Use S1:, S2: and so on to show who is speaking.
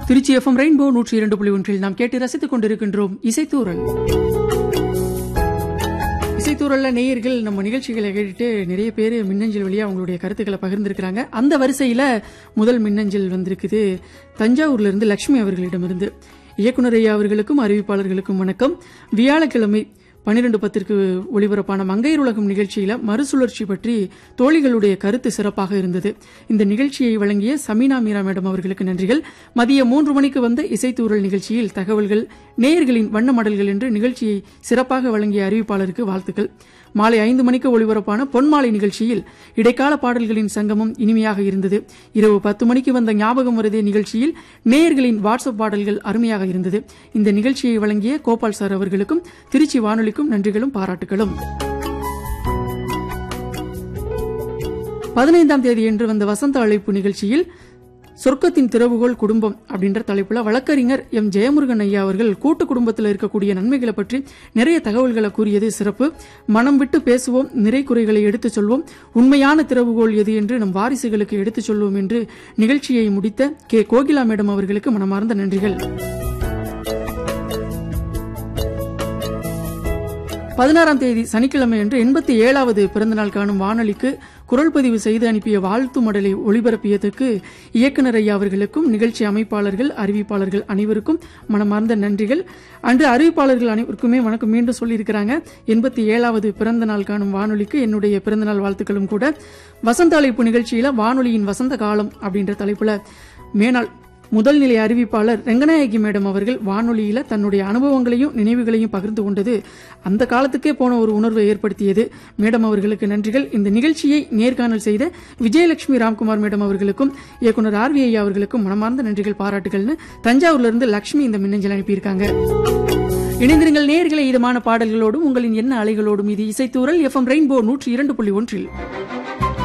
S1: Trichy FM rainbow நூற்றி இரண்டு புள்ளி ஒன்றில் நாம் கேட்டு ரசித்துக் கொண்டிருக்கின்றோம் இசைத்தூரல் இசைத்தூரல்ல நேயர்கள் நம்ம நிகழ்ச்சிகளை கேட்டுட்டு நிறைய பேர் மின்னஞ்சல் வழியா அவங்களுடைய கருத்துக்களை பகிர்ந்திருக்கிறாங்க அந்த வரிசையில முதல் மின்னஞ்சல் வந்திருக்குது தஞ்சாவூர்ல இருந்து லட்சுமி அவர்களிடமிருந்து இயக்குனர் ஐயா அவர்களுக்கும் அறிவிப்பாளர்களுக்கும் வணக்கம் வியாழக்கிழமை பன்னிரண்டு பத்திற்கு ஒளிபரப்பான மங்கையர் உலகம் நிகழ்ச்சியில மறுசுழற்சி பற்றி தோழிகளுடைய கருத்து சிறப்பாக இருந்தது இந்த நிகழ்ச்சியை வழங்கிய சமீனா மீரா மேடம் அவர்களுக்கு நன்றிகள் மதியம் மூன்று மணிக்கு வந்த இசைத்தூரல் நிகழ்ச்சியில் தகவல்கள் நேயர்களின் வண்ண மடல்கள் என்று நிகழ்ச்சியை சிறப்பாக வழங்கிய அறிவிப்பாளருக்கு வாழ்த்துக்கள் மாலை ஐந்து மணிக்கு ஒளிபரப்பான பொன்மாலை நிகழ்ச்சியில் இடைக்கால பாடல்களின் சங்கமம் இனிமையாக இருந்தது இரவு பத்து மணிக்கு வந்த ஞாபகம் வருதே நிகழ்ச்சியில் நேயர்களின் வாட்ஸ்அப் பாடல்கள் அருமையாக இருந்தது இந்த நிகழ்ச்சியை வழங்கிய கோபால் சார் அவர்களுக்கும் திருச்சி வானொலிக்கும் நன்றிகளும் பாராட்டுகளும் பதினைந்தாம் தேதி என்று வந்த வசந்த அழைப்பு நிகழ்ச்சியில் சொர்க்கத்தின் திறவுகோல் குடும்பம் அப்படின்ற தலைப்புல வழக்கறிஞர் எம் ஜெயமுருகன் ஐயா அவர்கள் கூட்டு குடும்பத்தில் இருக்கக்கூடிய நன்மைகளை பற்றி நிறைய தகவல்களை கூறியது சிறப்பு மனம் விட்டு பேசுவோம் நிறை குறைகளை எடுத்துச் சொல்வோம் உண்மையான திறவுகோல் எது என்று நம் வாரிசுகளுக்கு எடுத்துச் சொல்வோம் என்று நிகழ்ச்சியை முடித்த கே கோகிலா மேடம் அவர்களுக்கு மனமார்ந்த நன்றிகள் பதினாறாம் தேதி சனிக்கிழமை அன்று எண்பத்தி ஏழாவது பிறந்தநாள் காணும் வானொலிக்கு குரல் பதிவு செய்து அனுப்பிய வாழ்த்து மடலை ஒளிபரப்பியதற்கு இயக்குனர் ஐயா அவர்களுக்கும் நிகழ்ச்சி அமைப்பாளர்கள் அறிவிப்பாளர்கள் அனைவருக்கும் மனமார்ந்த நன்றிகள் அன்று அறிவிப்பாளர்கள் அனைவருக்குமே வணக்கம் மீண்டும் சொல்லியிருக்கிறாங்க எண்பத்தி ஏழாவது பிறந்த நாள் காணும் வானொலிக்கு என்னுடைய பிறந்தநாள் வாழ்த்துக்களும் கூட வசந்த அழைப்பு நிகழ்ச்சியில வானொலியின் வசந்த காலம் அப்படின்ற தலைப்புல மேனாள் முதல் நிலை அறிவிப்பாளர் ரெங்கநாயகி மேடம் அவர்கள் வானொலியில தன்னுடைய அனுபவங்களையும் நினைவுகளையும் பகிர்ந்து கொண்டது அந்த காலத்துக்கே போன ஒரு உணர்வை ஏற்படுத்தியது மேடம் அவர்களுக்கு நன்றிகள் இந்த நிகழ்ச்சியை நேர்காணல் செய்த விஜயலட்சுமி ராம்குமார் மேடம் அவர்களுக்கும் இயக்குனர் ஆர் வி ஐயா அவர்களுக்கும் மனமார்ந்த நன்றிகள் பாராட்டுகள்னு தஞ்சாவூர்ல இருந்து லட்சுமி இந்த மின்னஞ்சல் அனுப்பியிருக்காங்க இணைந்திருங்கள் நேர்களை இதமான பாடல்களோடும் உங்களின் எண்ண அலைகளோடும் இது இசைத்தூரல் எஃப்எம் ரெயின்போ நூற்றி இரண்டு புள்ளி ஒன்றில்